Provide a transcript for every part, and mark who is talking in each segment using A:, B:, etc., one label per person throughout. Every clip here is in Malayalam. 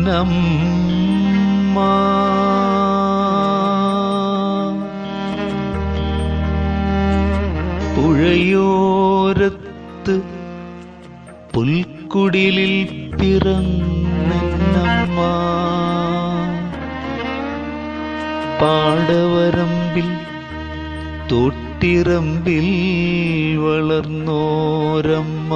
A: എന്നമ്മ പുഴയോരത്ത് പുൽക്കുടിലിൽ പിറന്നെന്നമ്മ പാടവരമ്പിൽ തൊട്ടിറമ്പിൽ വളർന്നോരമ്മ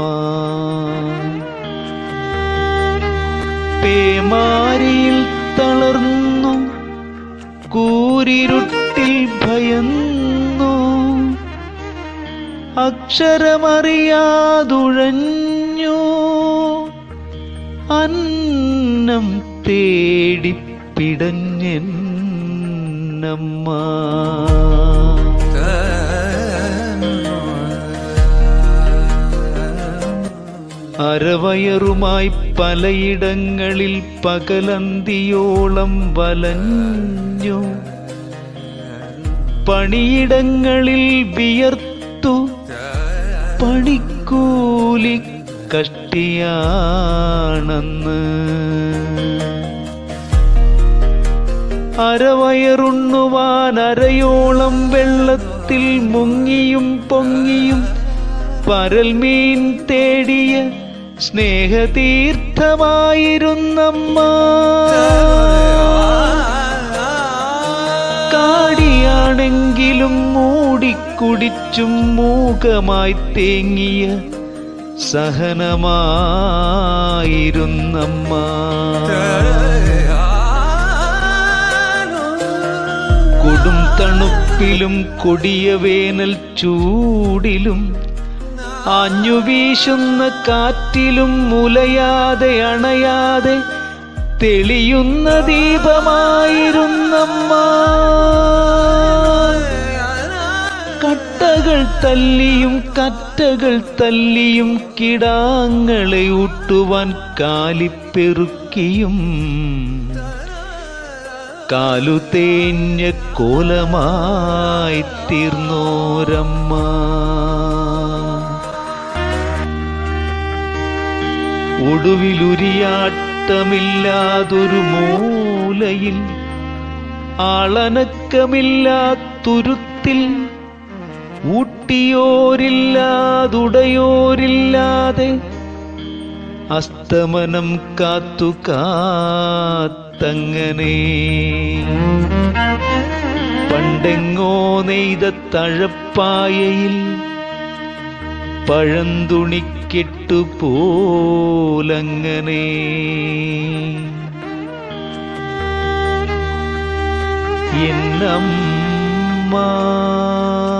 A: പേമാരിയിൽ തളർന്നു കൂരിരുട്ടിൽ ഭയന്നു അക്ഷരമറിയാതുഴഞ്ഞു അന്നം തേടിപ്പിടഞ്ഞെന്നമ്മ അരവയറുമായി പലയിടങ്ങളിൽ പകലന്തിയോളം വലഞ്ഞു പണിയിടങ്ങളിൽ വിയർത്തു പണിക്കൂലി കഷ്ടിയാണെന്ന് അരവയറുണ്ണുവാൻ അരയോളം വെള്ളത്തിൽ മുങ്ങിയും പൊങ്ങിയും പരൽമീൻ തേടിയ സ്നേഹതീർത്ഥമായിരുന്നമ്മ കാടിയാണെങ്കിലും മൂടിക്കുടിച്ചും മൂകമായി തേങ്ങിയ സഹനമായിരുന്നമ്മ കൊടും തണുപ്പിലും കൊടിയ വേനൽ ചൂടിലും ആഞ്ഞു വീശുന്ന കാറ്റിലും മുലയാതെ അണയാതെ തെളിയുന്ന ദീപമായിരുന്നമ്മ കട്ടകൾ തല്ലിയും കറ്റകൾ തല്ലിയും കിടാങ്ങളെ ഊട്ടുവാൻ കാലിപ്പെറുക്കിയും കാലു തേഞ്ഞ കോലമായി തീർന്നോരമ്മ ഒടുവിലുരിയാട്ടമില്ലാതൊരു മൂലയിൽ ആളനക്കമില്ലാത്തുരുത്തിൽ ഊട്ടിയോരില്ലാതുടയോരില്ലാതെ അസ്തമനം കാത്തു കാത്തങ്ങനെ പണ്ടെങ്ങോ നെയ്ത തഴപ്പായയിൽ പഴന്തുണിക്കെട്ടു പോലങ്ങനെ എന്നമ്മ